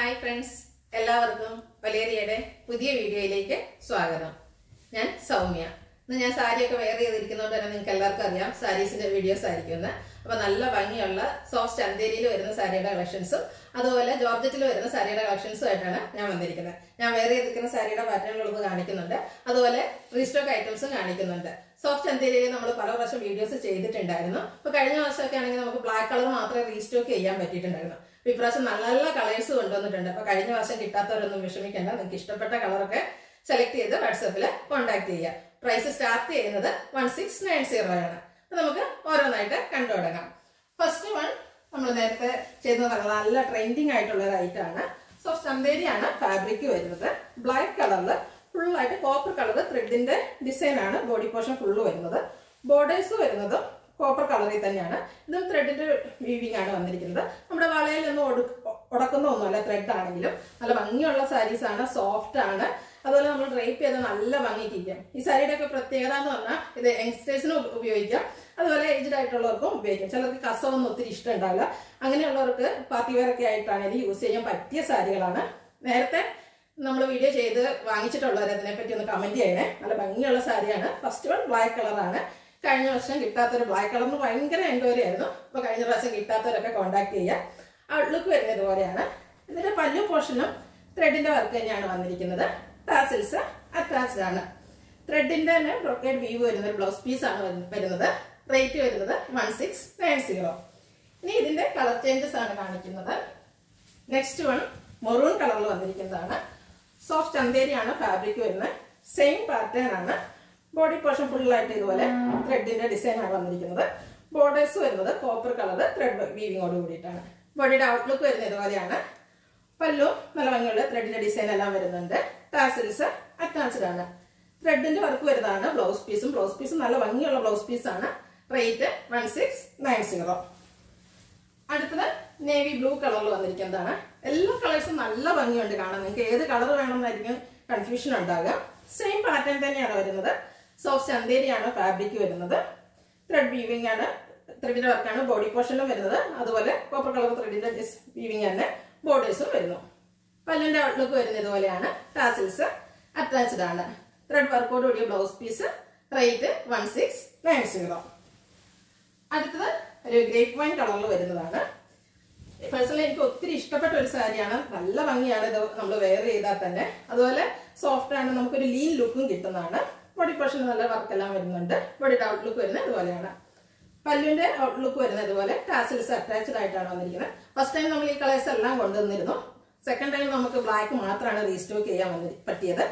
hi friends എല്ലാവർക്കും വലേറിയയുടെ പുതിയ വീഡിയോയിലേക്ക് സ്വാഗതം ഞാൻ സൗമ്യ ഇന്ന് ഞാൻ സാരിയൊക്കെ വെയർ ചെയ്തിരിക്കുന്നതുകൊണ്ട് തന്നെ നിങ്ങൾക്ക് എല്ലാവർക്കും അറിയാം സാരീസിന്റെ വീഡിയോസ് ആയിരിക്കും ഇന്ന് അപ്പൊ നല്ല ഭംഗിയുള്ള സോഫ്റ്റ് ചന്തേരിയിൽ വരുന്ന സാരിയുടെ കളക്ഷൻസും അതുപോലെ ജോർജറ്റിൽ വരുന്ന സാരിയുടെ കളക്ഷൻസും ആയിട്ടാണ് ഞാൻ വന്നിരിക്കുന്നത് ഞാൻ വെയർ ചെയ്തിരിക്കുന്ന സാരിയുടെ പാറ്റേണുള്ളത് കാണിക്കുന്നുണ്ട് അതുപോലെ റീസ്റ്റോക്ക് ഐറ്റംസും കാണിക്കുന്നുണ്ട് സോഫ്റ്റ് ചന്തേരിയിൽ നമ്മൾ പല പ്രാവശ്യം വീഡിയോസ് ചെയ്തിട്ടുണ്ടായിരുന്നു അപ്പൊ കഴിഞ്ഞ വർഷമൊക്കെ ആണെങ്കിൽ നമുക്ക് ബ്ലാക്ക് കളർ മാത്രമേ റീസ്റ്റോക്ക് ചെയ്യാൻ പറ്റിയിട്ടുണ്ടായിരുന്നു അപ്പൊ ഇപ്രാവശ്യം നല്ല നല്ല കളേഴ്സ് കൊണ്ടുവന്നിട്ടുണ്ട് അപ്പൊ കഴിഞ്ഞ വർഷം കിട്ടാത്തവരൊന്നും വിഷമിക്കേണ്ട നിങ്ങൾക്ക് ഇഷ്ടപ്പെട്ട കളറൊക്കെ സെലക്ട് ചെയ്ത് വാട്സാപ്പിൽ കോൺടാക്ട് ചെയ്യുക പ്രൈസ് സ്റ്റാർട്ട് ചെയ്യുന്നത് വൺ സിക്സ് നയൻ സീറോ ആണ് അപ്പൊ നമുക്ക് ഓരോന്നായിട്ട് കണ്ടു തുടങ്ങാം ഫസ്റ്റ് വൺ നമ്മൾ നേരത്തെ ചെയ്ത നല്ല ട്രെൻഡിങ് ആയിട്ടുള്ള ഒരു ഐറ്റം ആണ് സോഫ്റ്റ് ചന്തേരിയാണ് ഫാബ്രിക് വരുന്നത് ബ്ലാക്ക് കളറിൽ ഫുൾ ആയിട്ട് കോപ്പർ കളർ ത്രെഡിന്റെ ഡിസൈൻ ആണ് ബോഡി പോർഷൻ ഫുള്ള് വരുന്നത് ബോർഡേഴ്സ് വരുന്നത് കോപ്പർ കളറിൽ തന്നെയാണ് ഇതും ത്രെഡിന്റെ വീവിംഗ് ആണ് വന്നിരിക്കുന്നത് നമ്മുടെ വളയിൽ നിന്ന് ഉടക്കുന്ന ഒന്നുമല്ല ത്രെഡ് ആണെങ്കിലും നല്ല ഭംഗിയുള്ള സാരീസ് ആണ് സോഫ്റ്റ് ആണ് അതുപോലെ നമ്മൾ ഡ്രൈപ്പ് ചെയ്ത് നല്ല ഭംഗിക്കിരിക്കാം ഈ സാരിയുടെ ഒക്കെ പ്രത്യേകത എന്ന് പറഞ്ഞാൽ ഇത് യങ്സ്റ്റേഴ്സിനും ഉപയോഗിക്കാം അതുപോലെ ഏജ്ഡ് ആയിട്ടുള്ളവർക്കും ഉപയോഗിക്കാം ചിലർക്ക് കസവൊന്നും ഒത്തിരി ഇഷ്ടം ഉണ്ടാവില്ല അങ്ങനെയുള്ളവർക്ക് പാർട്ടി വെയർ ഒക്കെ ആയിട്ടാണെങ്കിൽ യൂസ് ചെയ്യാൻ പറ്റിയ സാരികളാണ് നേരത്തെ നമ്മൾ വീഡിയോ ചെയ്ത് വാങ്ങിച്ചിട്ടുള്ളവർ അതിനെപ്പറ്റി ഒന്ന് കമന്റ് ചെയ്യണേ നല്ല ഭംഗിയുള്ള സാരിയാണ് ഫസ്റ്റ് വൺ ബ്ലാക്ക് കളറാണ് കഴിഞ്ഞ വർഷം കിട്ടാത്തൊരു ബ്ലാക്ക് കളറിന് ഭയങ്കര എൻക്വയറി ആയിരുന്നു അപ്പൊ കഴിഞ്ഞ പ്രാവശ്യം കിട്ടാത്തവരൊക്കെ കോൺടാക്ട് ചെയ്യുക ഔട്ട്ലുക്ക് വരുന്നത് ഇതുപോലെയാണ് ഇതിന്റെ പല്ലു പോർഷനും ത്രെഡിന്റെ വർക്ക് തന്നെയാണ് വന്നിരിക്കുന്നത് ടാസിൽസ് അറ്റാച്ച്ഡ് ആണ് ത്രെഡിന്റെ തന്നെ ബ്രൊക്കേഡ് വീവ് വരുന്ന ഒരു ബ്ലൗസ് പീസ് ആണ് വരുന്നത് റേറ്റ് വരുന്നത് വൺ സിക്സ് നയൻ സീറോ ഇനി ഇതിന്റെ കളർ ചേഞ്ചസ് ആണ് കാണിക്കുന്നത് നെക്സ്റ്റ് വൺ മെറൂൺ കളറിൽ വന്നിരിക്കുന്നതാണ് സോഫ്റ്റ് ചന്തേരിയാണ് ഫാബ്രിക് വരുന്നത് സെയിം പാറ്റേൺ ആണ് ബോഡി പോർഷൻ ഫുള്ളായിട്ട് ഇതുപോലെ ത്രെഡിന്റെ ഡിസൈൻ ആണ് വന്നിരിക്കുന്നത് ബോർഡേഴ്സ് വരുന്നത് കോപ്പർ കളർ ത്രെഡ് വീവിങ്ങോട് കൂടിയിട്ടാണ് ബോഡിയുടെ ഔട്ട്ലുക്ക് വരുന്നത് ഇതുപോലെയാണ് പല്ലു നല്ല ഭംഗിയുള്ള ത്രെഡിന്റെ ഡിസൈൻ എല്ലാം വരുന്നുണ്ട് ടാസിൽസ് അറ്റാച്ച്ഡ് ആണ് ത്രെഡിന്റെ വർക്ക് വരുന്നതാണ് ബ്ലൗസ് പീസും ബ്ലൗസ് പീസും നല്ല ഭംഗിയുള്ള ബ്ലൗസ് പീസ് ആണ് rate one six nine zero അടുത്തത് നേവി ബ്ലൂ കളറിൽ വന്നിരിക്കുന്നതാണ് എല്ലാ കളേഴ്സും നല്ല ഭംഗിയുണ്ട് കാണാൻ നിങ്ങൾക്ക് ഏത് കളർ വേണമെന്നായിരിക്കും കൺഫ്യൂഷൻ ഉണ്ടാകുക സെയിം പാറ്റേൺ തന്നെയാണ് വരുന്നത് സോഫ്റ്റ് ചന്തേരിയാണ് ഫാബ്രിക് വരുന്നത് ത്രെഡ് വീവിംഗ് ആണ് ത്രെഡിന്റെ വർക്കാണ് ബോഡി പോർഷനിലും വരുന്നത് അതുപോലെ കോപ്പർ കളർ ത്രെഡിന്റെ വീവിംഗ് തന്നെ ബോർഡേഴ്സും വരുന്നു പല്ലിന്റെ ഔട്ട്ലുക്ക് വരുന്നത് ഇതുപോലെയാണ് ടാസിൽസ് അറ്റാച്ച്ഡ് ആണ് ത്രെഡ് വർക്കോട് കൂടിയ blouse piece rate one six nine zero അടുത്തത് ഒരു ഗ്രേപ്പ് വൈൻ കളറിൽ വരുന്നതാണ് പേഴ്സണലി എനിക്ക് ഒത്തിരി ഇഷ്ടപ്പെട്ട ഒരു സാരിയാണ് നല്ല ഭംഗിയാണ് ഇത് നമ്മൾ വെയർ ചെയ്താൽ തന്നെ അതുപോലെ സോഫ്റ്റ് ആണ് നമുക്കൊരു ലീൻ ലുക്കും കിട്ടുന്നതാണ് ബോഡി പോർഷൻ നല്ല വർക്കെല്ലാം വരുന്നുണ്ട് ബോഡിയുടെ ഔട്ട്ലുക്ക് വരുന്നത് ഇതുപോലെയാണ് പല്ലുവിന്റെ ഔട്ട്ലുക്ക് വരുന്നത് ഇതുപോലെ ടാസിൽസ് അറ്റാച്ച്ഡ് ആയിട്ടാണ് വന്നിരിക്കുന്നത് ഫസ്റ്റ് ടൈം നമ്മൾ ഈ കളേഴ്സ് എല്ലാം കൊണ്ടുവന്നിരുന്നു സെക്കൻഡ് ടൈം നമുക്ക് ബ്ലാക്ക് മാത്രമാണ് റീസ്റ്റോക്ക് ചെയ്യാൻ വന്നി പറ്റിയത്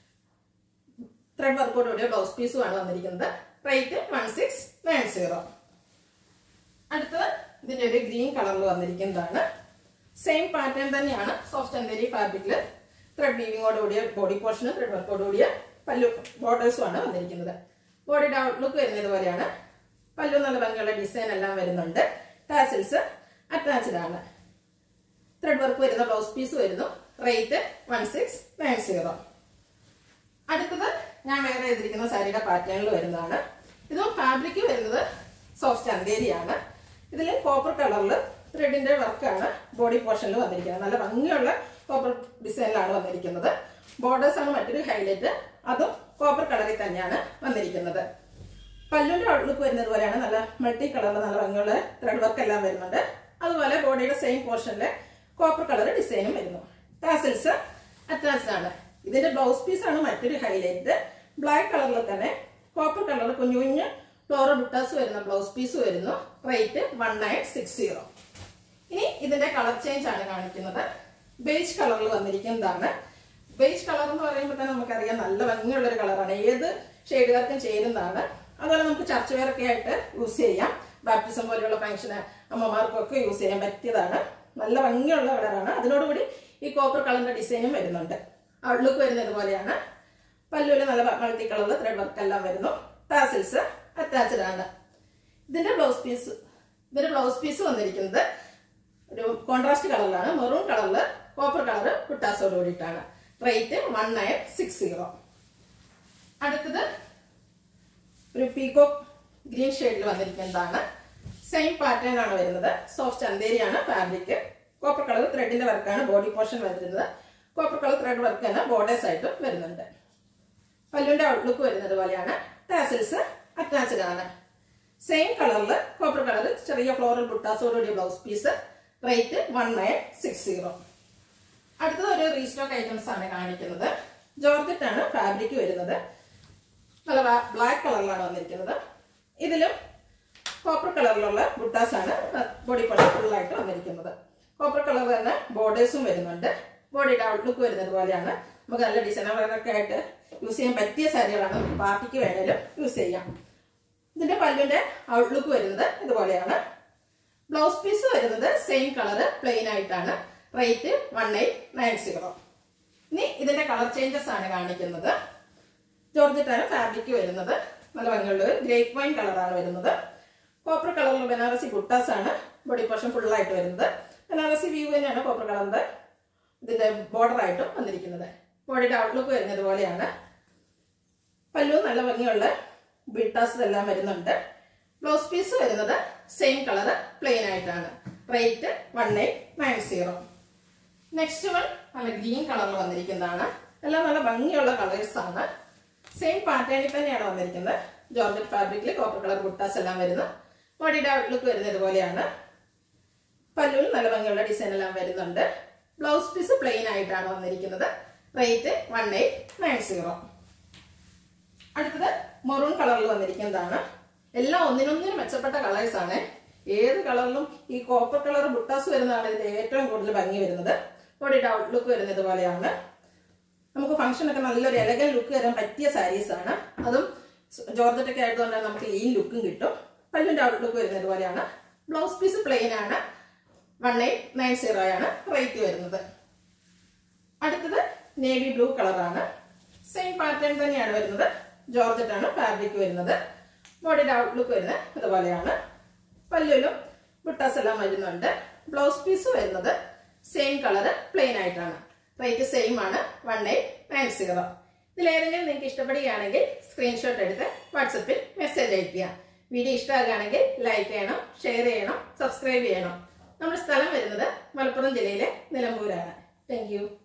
ത്രെഡ് വർക്കോട് കൂടിയ ബ്ലൗസ് പീസുമാണ് വന്നിരിക്കുന്നത് rate one six nine zero അടുത്തത് ഇതിന്റെ ഒരു ഗ്രീൻ കളറിൽ വന്നിരിക്കുന്നതാണ് സെയിം പാറ്റേൺ തന്നെയാണ് സോഫ്റ്റ് അന്തേരി ഫാബ്രിക്കില് ത്രെഡ് വീവിങ്ങോട് കൂടിയ ബോഡി പോർഷനും ത്രെഡ് വർക്കോട് കൂടിയ പല്ലു ബോർഡേഴ്സും ആണ് വന്നിരിക്കുന്നത് ബോഡിയുടെ ഔട്ട്ലുക്ക് വരുന്നത് പോലെയാണ് പല്ലു നല്ല ഭംഗിയുള്ള ഡിസൈൻ എല്ലാം വരുന്നുണ്ട് ടാസിൽസ് അറ്റാച്ച്ഡ് ആണ് ത്രെഡ് വർക്ക് വരുന്ന ബ്ലൗസ് പീസ് വരുന്നു rate one six nine zero അടുത്തത് ഞാൻ വേറെ ചെയ്തിരിക്കുന്ന സാരിയുടെ പാറ്റേണിൽ വരുന്നതാണ് ഇതും ഫാബ്രിക് വരുന്നത് സോഫ്റ്റ് അന്തേരിയാണ് ഇതിൽ കോപ്പർ കളറിൽ ത്രെഡിന്റെ വർക്കാണ് ബോഡി പോർഷനിൽ വന്നിരിക്കുന്നത് നല്ല ഭംഗിയുള്ള കോപ്പർ ഡിസൈനിലാണ് വന്നിരിക്കുന്നത് ബോർഡേഴ്സ് ആണ് മറ്റൊരു ഹൈലൈറ്റ് അതും കോപ്പർ കളറിൽ തന്നെയാണ് വന്നിരിക്കുന്നത് പല്ലുവിന്റെ ഔട്ട്ലുക്ക് വരുന്നത് പോലെയാണ് നല്ല മൾട്ടി കളറിൽ നല്ല ഭംഗിയുള്ള ത്രെഡ് വർക്ക് എല്ലാം വരുന്നുണ്ട് അതുപോലെ ബോഡിയുടെ സെയിം പോർഷനിൽ കോപ്പർ കളർ ഡിസൈനും വരുന്നു ടാസിൽസ് അറ്റാച്ച്ഡ് ആണ് ഇതിന്റെ ബ്ലൗസ് പീസ് ആണ് മറ്റൊരു ഹൈലൈറ്റ് ബ്ലാക്ക് കളറിൽ തന്നെ കോപ്പർ കളർ കുഞ്ഞു കുഞ്ഞ് ഫ്ലോറോ ബുട്ടാസ് വരുന്ന ബ്ലൗസ് പീസ് വരുന്നു rate one nine six zero ഇനി ഇതിന്റെ കളർ ചേഞ്ച് ആണ് കാണിക്കുന്നത് ബേജ് കളറിൽ വന്നിരിക്കുന്നതാണ് ബേജ് കളർ എന്ന് പറയുമ്പോൾ തന്നെ നമുക്കറിയാം നല്ല ഭംഗിയുള്ള ഒരു കളറാണ് ഏത് ഷെയ്ഡുകാർക്കും ചേരുന്നതാണ് അതുപോലെ നമുക്ക് ചർച്ച വെയറൊക്കെ ആയിട്ട് യൂസ് ചെയ്യാം ബാപ്റ്റിസം പോലെയുള്ള ഫംഗ്ഷന് അമ്മമാർക്കൊക്കെ യൂസ് ചെയ്യാൻ പറ്റിയതാണ് നല്ല ഭംഗിയുള്ള കളറാണ് അതിനോടുകൂടി ഈ കോപ്പർ കളറിന്റെ ഡിസൈനും വരുന്നുണ്ട് ഔട്ട്ലുക്ക് വരുന്നത് പോലെയാണ് പല്ലുവിൽ നല്ല മൾട്ടി കളറിൽ ത്രെഡ് വർക്ക് എല്ലാം വരുന്നു ടാസിൽസ് അറ്റാച്ച്ഡ് ആണ് ഇതിന്റെ ബ്ലൗസ് പീസ് ഇതിന്റെ ബ്ലൗസ് പീസ് വന്നിരിക്കുന്നത് ഒരു കോൺട്രാസ്റ്റ് കളറിലാണ് മെറൂൺ കളറിൽ കോപ്പർ കളർ പുട്ടാസോട് കൂടിയിട്ടാണ് rate one nine six zero അടുത്തത് ഒരു പീകോ ഗ്രീൻ ഷെയ്ഡിൽ വന്നിരിക്കുന്നതാണ് സെയിം പാറ്റേൺ ആണ് വരുന്നത് സോഫ്റ്റ് അന്തേരിയാണ് ഫാബ്രിക് കോപ്പർ കളർ ത്രെഡിന്റെ വർക്കാണ് ബോഡി പോർഷൻ വരുന്നത് കോപ്പർ കളർ ത്രെഡ് വർക്ക് തന്നെ ബോർഡേഴ്സ് ആയിട്ടും വരുന്നുണ്ട് പല്ലുവിന്റെ ഔട്ട്ലുക്ക് വരുന്നത് പോലെയാണ് ടാസിൽസ് അറ്റാച്ച്ഡ് ആണ് സെയിം കളറിൽ കോപ്പർ കളർ ചെറിയ ഫ്ലോറൽ ബുട്ടാസോടുകൂടിയ blouse piece rate one nine six zero അടുത്തത് ഒരു റീസ്റ്റോക്ക് ഐറ്റംസ് ആണ് കാണിക്കുന്നത് ജോർജറ്റ് ആണ് ഫാബ്രിക് വരുന്നത് നല്ല ബ്ലാക്ക് കളറിലാണ് വന്നിരിക്കുന്നത് ഇതിലും കോപ്പർ കളറിലുള്ള ബുട്ടാസ് ആണ് ബോഡി കളർ ഫുള്ളായിട്ട് വന്നിരിക്കുന്നത് കോപ്പർ കളർ തന്നെ ബോർഡേഴ്സും വരുന്നുണ്ട് ബോഡിയുടെ ഔട്ട്ലുക്ക് വരുന്നത് പോലെയാണ് നമുക്ക് നല്ല ഡിസൈനറൊക്കെ ആയിട്ട് യൂസ് ചെയ്യാൻ പറ്റിയ സാരികളാണ് നമുക്ക് പാർട്ടിക്ക് വേണേലും യൂസ് ചെയ്യാം ഇതിന്റെ പല്ലുവിന്റെ ഔട്ട്ലുക്ക് വരുന്നത് ഇതുപോലെയാണ് ബ്ലൗസ് പീസ് വരുന്നത് സെയിം കളർ പ്ലെയിൻ ആയിട്ടാണ് rate one eight nine zero ഇനി ഇതിന്റെ കളർ ചേഞ്ചസ് ആണ് കാണിക്കുന്നത് ജോർജറ്റാണ് ഫാബ്രിക് വരുന്നത് നല്ല ഭംഗിയുള്ള ഒരു ഗ്രേപ്പ് വൈൻ കളറാണ് വരുന്നത് കോപ്പർ കളറിൽ ബനാറസി ബുട്ടാസ് ആണ് ബോഡി പോർഷൻ ഫുള്ളായിട്ട് വരുന്നത് ബനാറസി വ്യൂ തന്നെയാണ് കോപ്പർ കളറിന്റെ ഇതിന്റെ ബോർഡർ ആയിട്ടും വന്നിരിക്കുന്നത് ബോഡിയുടെ ഔട്ട്ലുക്ക് വരുന്നത് പോലെയാണ് പല്ലു നല്ല ഭംഗിയുള്ള ബിട്ടാസ് എല്ലാം വരുന്നുണ്ട് ബ്ലൗസ് പീസ് വരുന്നത് സെയിം കളർ പ്ലെയിൻ ആയിട്ടാണ് rate one eight nine zero next one നല്ല ഗ്രീൻ കളറിൽ വന്നിരിക്കുന്നതാണ് എല്ലാം നല്ല ഭംഗിയുള്ള കളേഴ്സ് ആണ് സെയിം പാറ്റേണിൽ തന്നെയാണ് വന്നിരിക്കുന്നത് ജോർജറ്റ് ഫാബ്രിക്കിൽ കോപ്പർ കളർ ബുട്ടാസ് എല്ലാം വരുന്നു ബോഡിയുടെ ഔട്ട്ലുക്ക് വരുന്നത് ഇതുപോലെയാണ് പല്ലുവിൽ നല്ല ഭംഗിയുള്ള ഡിസൈൻ എല്ലാം വരുന്നുണ്ട് ബ്ലൗസ് പീസ് പ്ലെയിൻ ആയിട്ടാണ് വന്നിരിക്കുന്നത് rate one eight nine zero അടുത്തത് മെറൂൺ കളറിൽ വന്നിരിക്കുന്നതാണ് എല്ലാം ഒന്നിനൊന്നിനും മെച്ചപ്പെട്ട കളേഴ്സ് ആണ് ഏത് കളറിലും ഈ കോപ്പർ കളർ ബുട്ടാസ് വരുന്നതാണ് ഇതിന്റെ ഏറ്റവും കൂടുതൽ ഭംഗി വരുന്നത് ബോഡിയുടെ ഔട്ട്ലുക്ക് വരുന്നത് പോലെയാണ് നമുക്ക് ഫംഗ്ഷൻ ഒക്കെ നല്ലൊരു എലഗൻ ലുക്ക് തരാൻ പറ്റിയ സാരീസ് ആണ് അതും ജോർജറ്റ് ഒക്കെ ആയതുകൊണ്ട് നമുക്ക് ലീൻ ലുക്കും കിട്ടും പല്ലിന്റെ ഔട്ട്ലുക്ക് വരുന്നത് പോലെയാണ് ബ്ലൗസ് പീസ് പ്ലെയിൻ ആണ് വൺ എയ്റ്റ് നയൻ സീറോ ആണ് റേറ്റ് വരുന്നത് അടുത്തത് നേവി ബ്ലൂ കളറാണ് സെയിം പാറ്റേൺ തന്നെയാണ് വരുന്നത് ജോർജറ്റ് ആണ് ഫാബ്രിക് വരുന്നത് ബോഡിയുടെ ഔട്ട്ലുക്ക് വരുന്നത് ഇതുപോലെയാണ് പല്ലുലും ബുട്ടാസ് എല്ലാം വരുന്നുണ്ട് ബ്ലൗസ് പീസ് വരുന്നത് സെയിം കളർ പ്ലെയിൻ ആയിട്ടാണ് റേറ്റ് സെയിം ആണ് വൺ എയ്റ്റ് നയൻ സീറോ ഇതിലേതെങ്കിലും നിങ്ങൾക്ക് ഇഷ്ടപ്പെടുകയാണെങ്കിൽ സ്ക്രീൻഷോട്ട് എടുത്ത് വാട്സപ്പിൽ മെസ്സേജ് അയയ്ക്കുക വീഡിയോ ഇഷ്ടമാകുകയാണെങ്കിൽ ലൈക്ക് ചെയ്യണം ഷെയർ ചെയ്യണം സബ്സ്ക്രൈബ് ചെയ്യണം നമ്മുടെ സ്ഥലം വരുന്നത് മലപ്പുറം ജില്ലയിലെ നിലമ്പൂരാണ് താങ്ക്